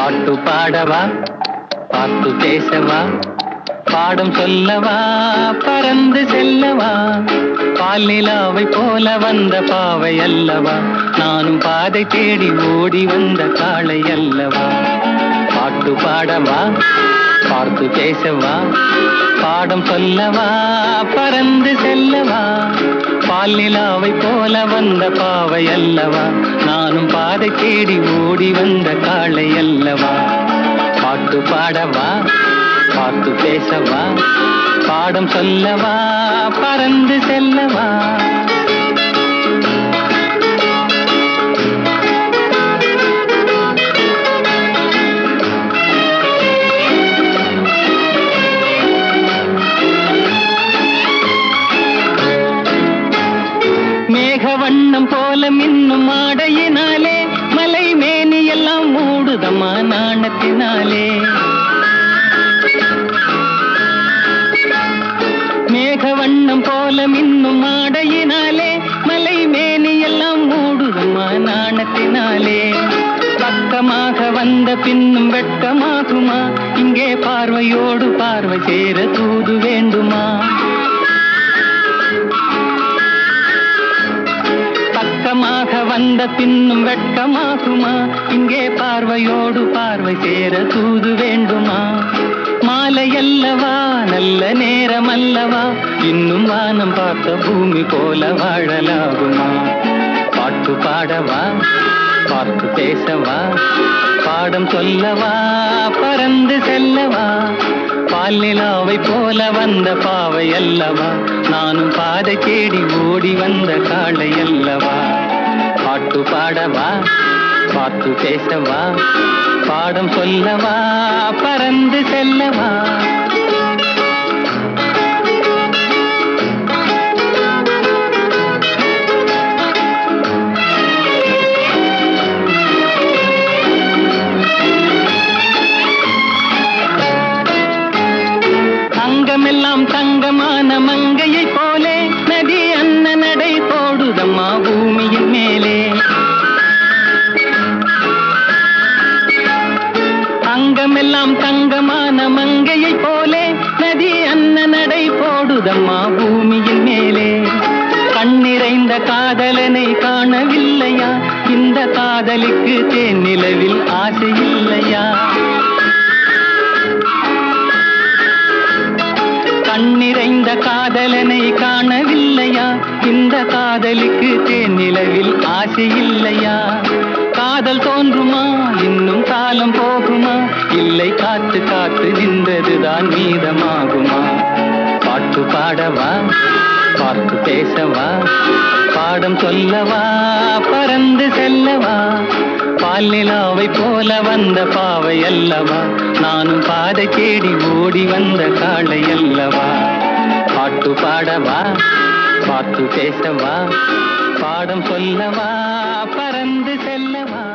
பாட்டு பாடவா பார்த்து பேசவா பாடம் சொல்லவா பறந்து செல்லவா பால் நிலாவை போல வந்த பாவை அல்லவா நானும் பாதை தேடி ஓடி வந்த காளை அல்லவா பாட்டு பாடவா பார்த்து பேசவா பாடம் சொல்லவா பறந்து செல்லவா பால் நிலாவை போல வந்த பாவை அல்லவா நானும் பாதை தேடி ஓடி வந்த காளை அல்லவா பாட்டு பாடவா பார்த்து பேசவா பாடம் சொல்லவா பறந்து செல்லவா மேக வண்ணம் போல மின்னும் ஆடையினாலே மலை மேனி எல்லாம் மூடுதம்மா நாணத்தினாலே மேக வண்ணம் போல மின்னும் ஆடையினாலே மலை மேனி எல்லாம் மூடுதம்மா நாணத்தினாலே பக்கமாக வந்த பின்னும் வெட்கமாகுமா இங்கே பார்வையோடு பார்வை சேர தூது வேண்டுமா பக்கமாக வந்த பின்னும் வெட்கமாகுமா இங்கே பார்வையோடு பார்வை சேர தூது வேண்டுமா மாலை அல்லவா நல்ல நேரம் அல்லவா இன்னும் வானம் பார்த்த பூமி போல வாழலாகுமா பாட்டு பாடவா பார்த்து பேசவா பாடம் சொல்லவா பறந்து செல்லவா பால் நிலாவை போல வந்த பாவை அல்லவா நானும் பாதை தேடி ஓடி வந்த காளை அல்லவா பாட்டு பாடவா பார்த்து பேசவா பாடம் சொல்லவா பறந்து செல்லவா அங்கமெல்லாம் தங்கமான மங்கையை போலே நதி அன்ன நடை போடுதம்மா பூமியின் மேலே அங்கமெல்லாம் தங்கமான மங்கையை போலே நதி அன்ன நடை போடுதம்மா பூமியின் மேலே கண்ணிறைந்த காதலனை காணவில்லையா இந்த காதலிக்கு தேன் நிலவில் ஆசை இல்லையா கண்ணிறைந்த காதலனை காணவில்லையா இந்த காதலிக்கு தேன் நிலவில் ஆசை இல்லையா காதல் தோன்றுமா இன்னும் காலம் போகுமா இல்லை காத்து காத்து நின்றதுதான் மீதமாகுமா பாட்டு பாடவா பார்த்து பேசவா பாடம் சொல்லவா பறந்து செல்லவா பால் நிலாவை போல வந்த பாவை அல்லவா நானும் பாதை தேடி ஓடி வந்த காளை அல்லவா பாட்டு பாடவா பார்த்து பேசவா பாடம் சொல்லவா பறந்து செல்லவா